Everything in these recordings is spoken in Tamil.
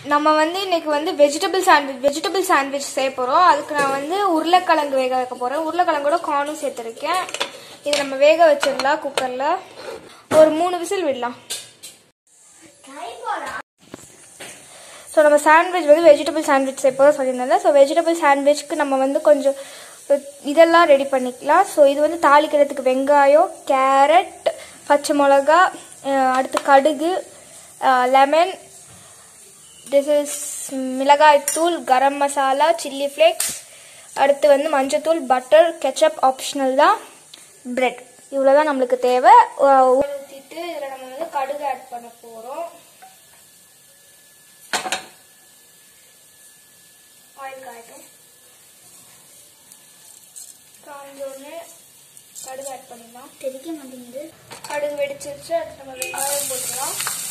நம்ம வந்து இன்னைக்கு வந்து வெஜிடபிள் சாண்ட்விச் வெஜிடபிள் சாண்ட்விச் செய்ய போகிறோம் அதுக்கு நான் வந்து உருளைக்கிழங்கு வேக வைக்க போகிறேன் உருளைக்கிழங்கோட கார்னும் சேர்த்துருக்கேன் இதை நம்ம வேக வச்சிடலாம் குக்கரில் ஒரு மூணு விசில் விடலாம் ஸோ நம்ம சாண்ட்விச் வந்து வெஜிடபிள் சாண்ட்விச் செய்ய போகிறோம் சொல்லியிருந்தேன் ஸோ வெஜிடபிள் சாண்ட்விச்க்கு நம்ம வந்து கொஞ்சம் இதெல்லாம் ரெடி பண்ணிக்கலாம் ஸோ இது வந்து தாளிக்கிறதுக்கு வெங்காயம் கேரட் பச்சை மிளகா அஹ் அடுத்து கடுகு லெமன் திஸ் இஸ் மிளகாய்த்தூள் கரம் மசாலா சில்லி ஃப்ளேக்ஸ் அடுத்து வந்து மஞ்சத்தூள் பட்டர் கெச்சப் ஆப்ஷனல் தான் பிரெட் இவ்வளோ தான் நம்மளுக்கு தேவை அஹ் ஊற்றிட்டு இதில் நம்ம வந்து கடுகு ஆட் பண்ண போகிறோம் ஆயில் காயட்டும் காஞ்சோடனே கடுகு ஆட் பண்ணிடலாம் தெரிய மாட்டேங்குது கடுகு வெடிச்சிருச்சு அடுத்து நம்ம வெங்காயம் போட்டுக்கலாம்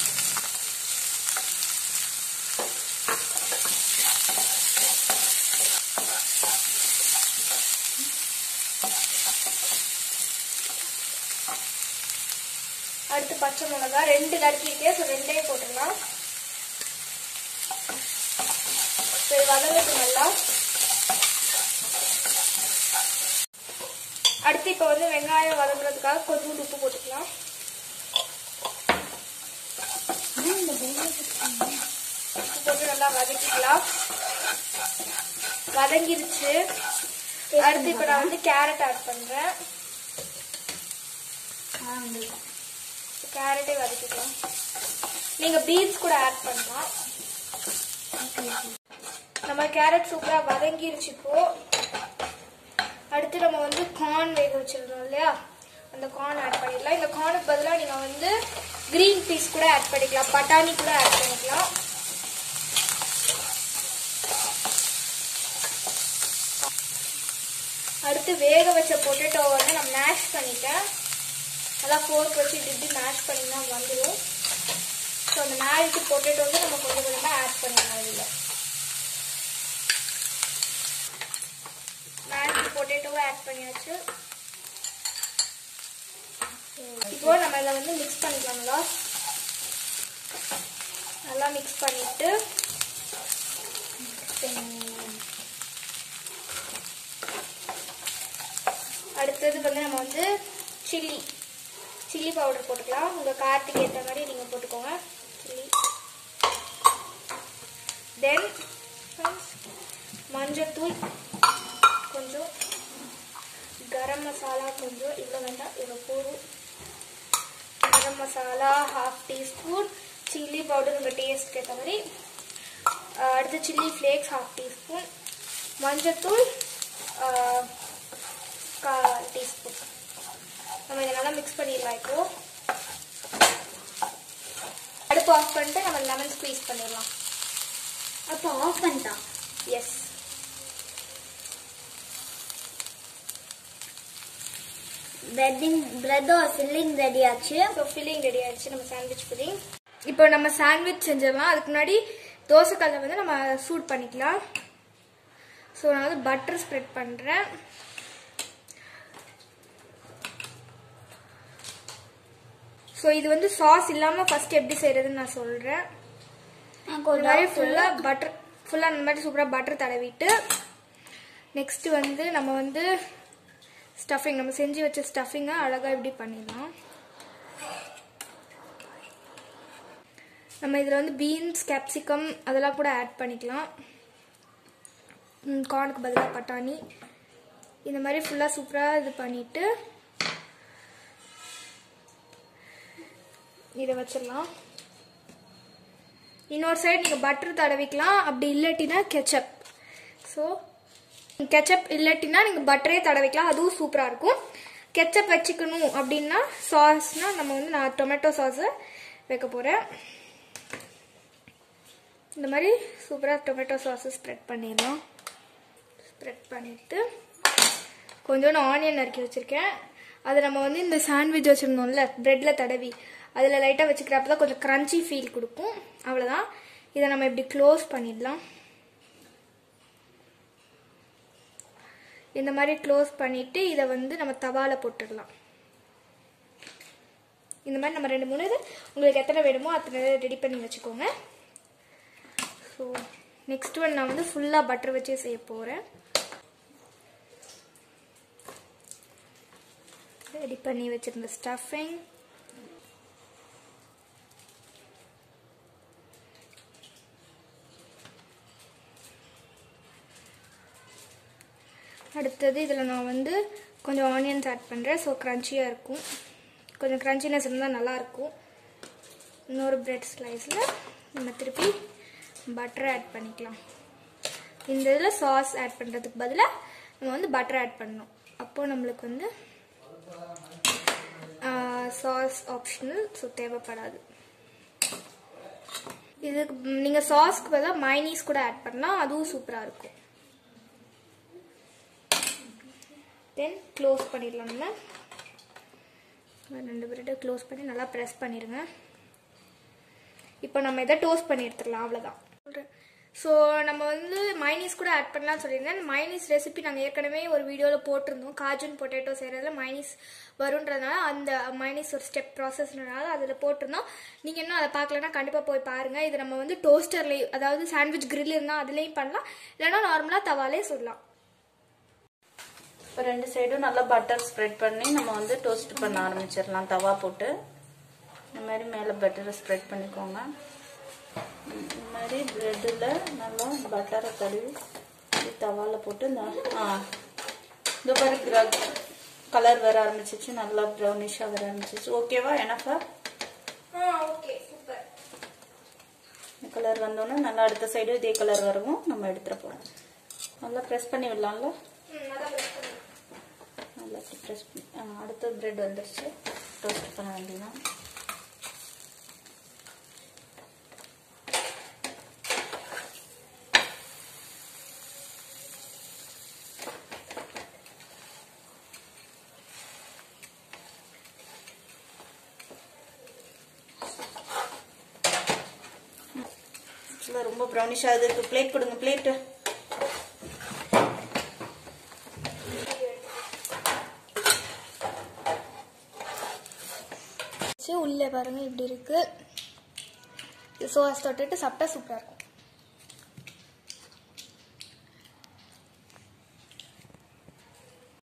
அடுத்து பச்சை மிளகா ரெண்டு நறுக்கிருக்கேன் ஸோ ரெண்டே போட்டுடலாம் சரி வதங்கட்டும் நல்லா அடுத்து இப்போ வந்து வெங்காயம் வதங்குறதுக்காக கொஞ்சம் உப்பு போட்டுக்கலாம் உப்பு போட்டு நல்லா வதக்கிக்கலாம் வதங்கிருச்சு அடுத்து இப்போ நான் வந்து கேரட் ஆட் பண்றேன் கேரட்டே வதக்கிக்கலாம் நீங்க பீன்ஸ் கூட ஆட் பண்ணலாம் நம்ம கேரட் சூப்பரா வதங்கிருச்சு இப்போ அடுத்து நம்ம வந்து கார்ன் வேக வச்சிருந்தோம் இல்லையா அந்த கார்ன் ஆட் பண்ணிடலாம் இந்த கார்னுக்கு பதிலாக நீங்கள் வந்து கிரீன் பீஸ் கூட ஆட் பண்ணிக்கலாம் பட்டாணி கூட ஆட் பண்ணிக்கலாம் அடுத்து வேக வச்ச பொட்டேட்டோ வந்து நான் மேஷ் பண்ணிட்டேன் நல்லா ஃபோர்க் வச்சு இப்படி இப்படி மேஷ் பண்ணினா வந்துடும் ஸோ அந்த மேஷ்டு பொட்டேட்டோ வந்து நம்ம கொஞ்சம் கொஞ்சமாக ஆட் பண்ணிடலாம் இதில் மேஷ்டு பொட்டேட்டோவை ஆட் பண்ணியாச்சு இப்போ நம்ம இதை வந்து மிக்ஸ் பண்ணிக்கலாம் நல்லா நல்லா மிக்ஸ் பண்ணிட்டு அடுத்தது வந்து நம்ம வந்து சில்லி சில்லி பவுடர் போட்டுக்கலாம் உங்கள் காரத்துக்கு ஏற்ற மாதிரி நீங்கள் போட்டுக்கோங்க சில்லி தென் மஞ்சத்தூள் கொஞ்சம் கரம் மசாலா கொஞ்சம் இவ்வளோ வேண்டாம் இவ்வளோ போதும் garam masala half teaspoon chilli powder உங்கள் டேஸ்ட்க்கு ஏற்ற மாதிரி அஹ் அடுத்து சில்லி ஃப்ளேக்ஸ் ஹாஃப் டீஸ்பூன் மஞ்சத்தூள் அஹ், கால் டீஸ்பூன் நம்ம இதை நல்லா மிக்ஸ் பண்ணிடலாம் இப்போ அடுப்பு ஆஃப் பண்ணிட்டு நம்ம லெமன் ஸ்குவீஸ் பண்ணிடலாம் அப்போ ஆஃப் பண்ணிட்டான் எஸ் பிரெட்டிங் பிரெட்டோ ஃபில்லிங் ரெடி ஆச்சு ஸோ ஃபில்லிங் ரெடி ஆயிடுச்சு நம்ம சாண்ட்விச் ஃபில்லிங் இப்போ நம்ம சாண்ட்விச் செஞ்சிடலாம் அதுக்கு முன்னாடி தோசைக்கல்லை வந்து நம்ம சூட் பண்ணிக்கலாம் ஸோ நான் வந்து பட்டர் ஸ்ப்ரெட் பண்ணுறேன் ஸோ இது வந்து சாஸ் இல்லாமல் ஃபர்ஸ்ட் எப்படி செய்யறதுன்னு நான் சொல்கிறேன் எனக்கு ஒரு இந்த மாதிரி doubt. ஃபுல்லாக பட்டர் ஃபுல்லாக அந்த மாதிரி சூப்பராக பட்டர் தடவிட்டு நெக்ஸ்ட் வந்து நம்ம வந்து ஸ்டஃபிங் நம்ம செஞ்சு வச்ச ஸ்டஃபிங்கை அழகாக இப்படி பண்ணிடலாம் நம்ம இதில் வந்து பீன்ஸ் கேப்சிகம் அதெல்லாம் கூட ஆட் பண்ணிக்கலாம் கார்னுக்கு பதிலாக பட்டாணி இந்த மாதிரி ஃபுல்லாக சூப்பராக இது பண்ணிட்டு இதை வச்சிடலாம் இன்னொரு சைடு நீங்கள் பட்டர் தடவிக்கலாம் அப்படி இல்லாட்டினா கெச்சப் ஸோ கெச்சப் இல்லாட்டினா நீங்கள் பட்டரே தடவிக்கலாம் அதுவும் சூப்பராக இருக்கும் கெச்சப் வச்சுக்கணும் அப்படின்னா சாஸ்னால் நம்ம வந்து நான் டொமேட்டோ சாஸை வைக்க போகிறேன் இந்த மாதிரி சூப்பராக டொமேட்டோ சாஸை ஸ்ப்ரெட் பண்ணிடலாம் ஸ்ப்ரெட் பண்ணிவிட்டு கொஞ்சோண்டு ஆனியன் நறுக்கி வச்சுருக்கேன் அதை நம்ம வந்து இந்த சாண்ட்விச் வச்சுருந்தோம்ல ப்ரெட்டில் தடவி அதில் லைட்டாக வச்சுக்கிறப்ப தான் கொஞ்சம் க்ரன்ச்சி ஃபீல் கொடுக்கும் அவ்வளோதான் இதை நம்ம இப்படி க்ளோஸ் பண்ணிடலாம் இந்த மாதிரி க்ளோஸ் பண்ணிவிட்டு இதை வந்து நம்ம தவால போட்டுடலாம் இந்த மாதிரி நம்ம ரெண்டு மூணு இது உங்களுக்கு எத்தனை வேணுமோ அத்தனை ரெடி பண்ணி வச்சுக்கோங்க ஸோ நெக்ஸ்ட் ஒன் நான் வந்து ஃபுல்லாக பட்டர் வச்சே செய்ய போகிறேன் ரெடி பண்ணி வச்சிருந்த ஸ்டஃபிங் அடுத்தது இதில் நான் வந்து கொஞ்சம் ஆனியன்ஸ் ஆட் பண்ணுறேன் ஸோ க்ரன்ச்சியாக இருக்கும் கொஞ்சம் க்ரன்ச்சினஸ் இருந்தால் நல்லாயிருக்கும் இன்னொரு பிரெட் ஸ்லைஸில் நம்ம திருப்பி பட்டர் ஆட் பண்ணிக்கலாம் இந்த இதில் சாஸ் ஆட் பண்ணுறதுக்கு பதிலாக நம்ம வந்து பட்டர் ஆட் பண்ணணும் அப்போது நம்மளுக்கு வந்து சாஸ் ஆப்ஷனல் ஸோ தேவைப்படாது இதுக்கு நீங்கள் சாஸ்க்கு பதிலாக மைனீஸ் கூட ஆட் பண்ணலாம் அதுவும் சூப்பராக இருக்கும் தென் க்ளோஸ் பண்ணிடலாம் நம்ம ரெண்டு பிரெட்டை க்ளோஸ் பண்ணி நல்லா ப்ரெஸ் பண்ணிடுங்க இப்போ நம்ம இதை டோஸ்ட் பண்ணி எடுத்துடலாம் அவ்வளோதான் ஸோ நம்ம வந்து மைனீஸ் கூட ஆட் பண்ணலாம்னு சொல்லியிருந்தேன் மைனீஸ் ரெசிபி நாங்கள் ஏற்கனவே ஒரு வீடியோவில் போட்டிருந்தோம் காஜன் பொட்டேட்டோ செய்கிறதுல மைனீஸ் வருன்றதுனால அந்த மைனீஸ் ஒரு ஸ்டெப் ப்ராசஸ்னால அதில் போட்டிருந்தோம் நீங்கள் இன்னும் அதை பார்க்கலன்னா கண்டிப்பாக போய் பாருங்கள் இது நம்ம வந்து டோஸ்டர்லேயும் அதாவது சாண்ட்விச் grill இருந்தால் அதுலேயும் பண்ணலாம் இல்லைன்னா நார்மலாக தவாலே சொல்லலாம் இப்போ ரெண்டு சைடும் நல்லா பட்டர் ஸ்ப்ரெட் பண்ணி நம்ம வந்து டோஸ்ட் பண்ண ஆரம்பிச்சிடலாம் தவா போட்டு இந்த மாதிரி மேலே பட்டரை ஸ்ப்ரெட் பண்ணிக்கோங்க ம், இந்த மாதிரி ப்ரெட்டில் நல்லா பட்டரை கழுவி இப்படி தவாவில் போட்டு இந்த ஆ இந்த மாதிரி கலர் வர ஆரம்பிச்சிச்சு நல்லா ப்ரௌனிஷாக வர ஆரம்பிச்சிச்சு ஓகேவா எனஃபா ஓகே சூப்பர் இந்த கலர் வந்தோடனே நல்லா அடுத்த சைடு இதே கலர் வரவும் நம்ம எடுத்துட போகிறோம் நல்லா ப்ரெஸ் பண்ணி விடலாம்ல நல்லா ப்ரெஸ் பண்ணி ஆ, அடுத்த பிரெட் வந்துருச்சு டோஸ்ட் பண்ண வேண்டியதான் ஆக்சுவலாக ரொம்ப ப்ரௌனிஷாக இருக்கு பிளேட் கொடுங்க பிளேட்டு உள்ளே பாருங்க இப்படி இருக்கு சோஸ் தொட்டுட்டு சாப்பிட்டா சூப்பராக இருக்கும்